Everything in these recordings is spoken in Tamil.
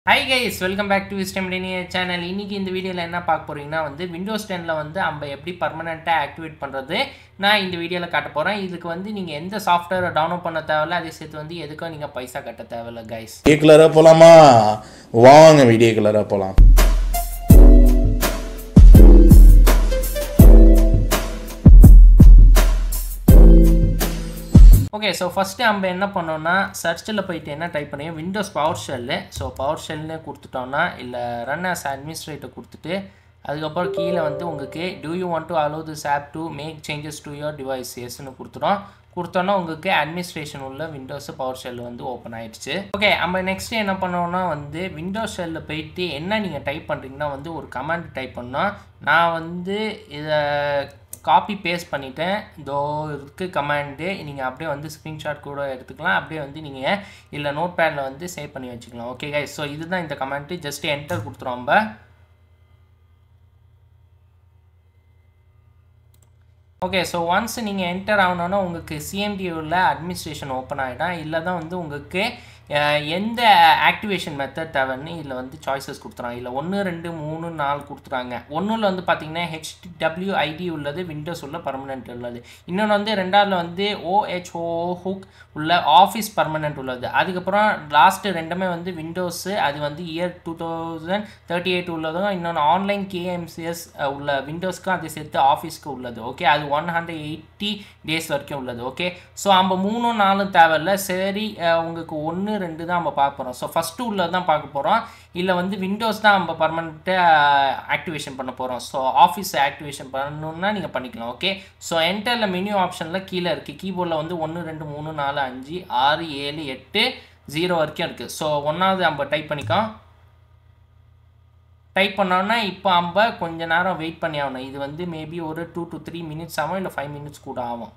high guys welcome back to wisdom channel இன்னைக்கு இந்த வீடியோவில் என்ன பார்க்க போறீங்கன்னா வந்து விண்டோஸ் டென்னில் வந்து நம்ம எப்படி பர்மனெண்ட்டாக ஆக்டிவேட் பண்ணுறது நான் இந்த வீடியோவில் காட்ட போகிறேன் இதுக்கு வந்து நீங்கள் எந்த சாஃப்ட்வேரை டவுன்லோட் பண்ண தேவையில்ல அதே சேர்த்து வந்து எதுக்கும் நீங்கள் பைசா கட்ட தேவையில்ல கைஸ் வீடியோ கலராக போகலாமா வாங்க வீடியோ கலராக போகலாம் ஓகே ஸோ ஃபஸ்ட்டு நம்ம என்ன பண்ணோம்னா சர்ச்சில் போயிட்டு என்ன டைப் பண்ணி Windows PowerShell so power ஷெல்னு கொடுத்துட்டோம்னா இல்லை ரன் ஆஸ் அட்மினிஸ்ட்ரேட்டர் கொடுத்துட்டு அதுக்கப்புறம் கீழே வந்து உங்களுக்கு do you want to allow this app to make changes to your device எஸ்ன்னு கொடுத்துரும் கொடுத்தோன்னா உங்களுக்கு அட்மினிஸ்ட்ரேஷன் உள்ள விண்டோஸ் பவர் ஷெல் வந்து ஓப்பன் ஆயிடுச்சு ஓகே நம்ம நெக்ஸ்ட் என்ன பண்ணோம்னா வந்து விண்டோஸ் ஷெல்லில் போயிட்டு என்ன நீங்கள் டைப் பண்ணுறீங்கன்னா வந்து ஒரு கமாண்ட் டைப் பண்ணோம் நான் வந்து இதை காப்பி பேஸ்ட் பண்ணிட்டேன் இதோ இருக்கு கமாண்டு நீங்கள் அப்படியே வந்து ஸ்க்ரீன்ஷாட் கூட எடுத்துக்கலாம் அப்படியே வந்து நீங்கள் இல்லை நோட் பேடில் வந்து சேவ் பண்ணி வச்சுக்கலாம் ஓகே கைஸ் ஸோ இதுதான் இந்த கமெண்ட்டு ஜஸ்ட் என்டர் கொடுத்துரும் நம்ம ஓகே ஸோ ஒன்ஸ் நீங்கள் என்டர் ஆகணுன்னா உங்களுக்கு சிஎம்டி உள்ள அட்மினிஸ்ட்ரேஷன் ஓப்பன் ஆகிடும் இல்லை தான் வந்து உங்களுக்கு அஹ், எந்த ஆக்டிவேஷன் மெத்தட் தேவைன்னு இதில் வந்து சாய்ஸஸ் கொடுத்துறாங்க இல்லை ஒன்று ரெண்டு மூணு நாலு கொடுத்துறாங்க ஒன்றில் வந்து பார்த்தீங்கன்னா ஹெச்டபிள்யூ ஐடி உள்ளது விண்டோஸ் உள்ள பர்மனெண்ட் உள்ளது இன்னொன்று வந்து ரெண்டாவதுல வந்து ஓஹெச்ஓ ஹுக் உள்ள ஆஃபீஸ் பர்மனெண்ட் உள்ளது அதுக்கப்புறம் லாஸ்ட்டு ரெண்டுமே வந்து விண்டோஸு அது வந்து year two thousand thirty eight உள்ளதும் இன்னொன்று ஆன்லைன் கேஎம்சிஎஸ் உள்ள விண்டோஸ்க்கு அது சேர்த்து ஆஃபீஸ்க்கு உள்ளது ஓகே அது ஒன் ஹண்ட்ரட் எயிட்டி டேஸ் வரைக்கும் உள்ளது ஓகே ஸோ நம்ம மூணும் நாலும் தேவையில்ல சரி அஹ், உங்களுக்கு ஒன்று ரெண்டு தான் நம்ம பார்க்க போகிறோம் ஸோ ஃபஸ்ட்டு உள்ளது தான் பார்க்க போகிறோம் இல்லை வந்து விண்டோஸ் தான் நம்ம பர்மனெண்ட்டாக ஆக்டிவேஷன் பண்ண போகிறோம் ஸோ ஆஃபீஸ் ஆக்டிவேஷன் பண்ணணுன்னா நீங்கள் பண்ணிக்கலாம் ஓகே ஸோ என்டரில் மெனு ஆப்ஷனில் கீழே இருக்குது கீபோர்டில் வந்து ஒன்று ரெண்டு மூணு நாலு அஞ்சு ஆறு ஏழு எட்டு ஜீரோ வரைக்கும் இருக்குது ஸோ ஒன்றாவது நம்ம டைப் பண்ணிக்கோம் டைப் பண்ணோன்னா இப்போ நம்ம கொஞ்ச நேரம் வெயிட் பண்ணி ஆகணும் இது வந்து மேபி ஒரு டூ டு த்ரீ மினிட்ஸ் ஆகும் இல்லை ஃபைவ் மினிட்ஸ் கூட ஆகும்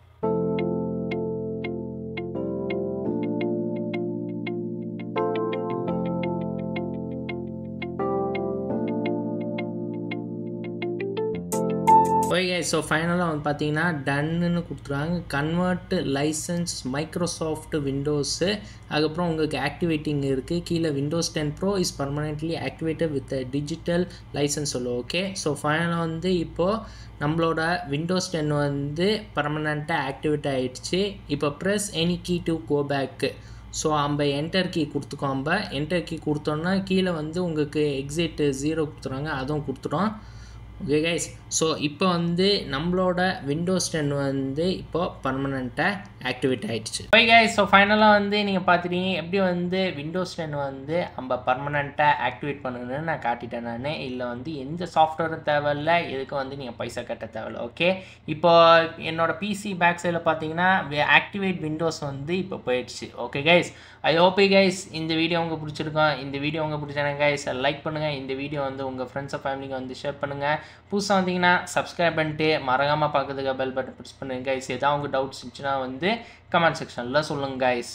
ஓகே ஸோ ஃபைனலாக வந்து பார்த்தீங்கன்னா டன்னு கொடுத்துருவாங்க கன்வெர்ட் லைசன்ஸ் மைக்ரோசாஃப்ட் விண்டோஸு அதுக்கப்புறம் உங்களுக்கு ஆக்டிவேட்டிங் இருக்குது கீழே Windows ten pro is permanently activated with digital licence சொல்லுவோம் ஓகே ஸோ ஃபைனலாக வந்து இப்போது நம்மளோட விண்டோஸ் டென் வந்து பர்மனெண்ட்டாக ஆக்டிவேட் ஆகிடுச்சு இப்போ press any key to go back so நம்ம என்டர் கீ கொடுத்துக்கோ நம்ம என்டர் கீ கொடுத்தோன்னா கீழே வந்து உங்களுக்கு எக்ஸிட் ஜீரோ கொடுத்துருவாங்க அதுவும் கொடுத்துரும் ஓகே கைஸ் ஸோ இப்போ வந்து நம்மளோட விண்டோஸ் டென் வந்து இப்போ பர்மனெண்ட்டாக ஆக்டிவேட் ஆகிடுச்சு ஓகே கைஸ் ஸோ ஃபைனலாக வந்து நீங்கள் பார்த்துட்டீங்க எப்படி வந்து விண்டோஸ் டென் வந்து நம்ம பர்மனெண்ட்டாக ஆக்டிவேட் பண்ணணும்னு நான் காட்டிட்டேன் நான் இல்லை வந்து எந்த சாஃப்ட்வேரும் தேவையில்ல எதுக்கும் வந்து நீங்கள் பைசா கட்ட தேவையில்ல ஓகே இப்போ என்னோட பிசி பேக் சைடில் பார்த்தீங்கன்னா ஆக்டிவேட் விண்டோஸ் வந்து இப்போ போயிடுச்சு okay guys I hope guys இந்த வீடியோ உங்களுக்கு பிடிச்சிருக்கோம் இந்த வீடியோ உங்களுக்கு பிடிச்சாங்க கைஸ் லைக் பண்ணுங்கள் இந்த வீடியோ வந்து உங்கள் ஃப்ரெண்ட்ஸ் ஃபேமிலிக்கு வந்து ஷேர் பண்ணுங்கள் புதுசாக வந்தீங்கன்னா சப்ஸ்கிரைப் பண்ணிட்டு மறக்காமல் பார்க்கறதுக்கு பெல் பட்டன் ப்ரெஸ் பண்ணுங்க கைஸ் ஏதாவது உங்கள் டவுட்ஸ் இருந்துச்சுன்னா வந்து கமெண்ட் செக்ஷனில் சொல்லுங்கள் கைஸ்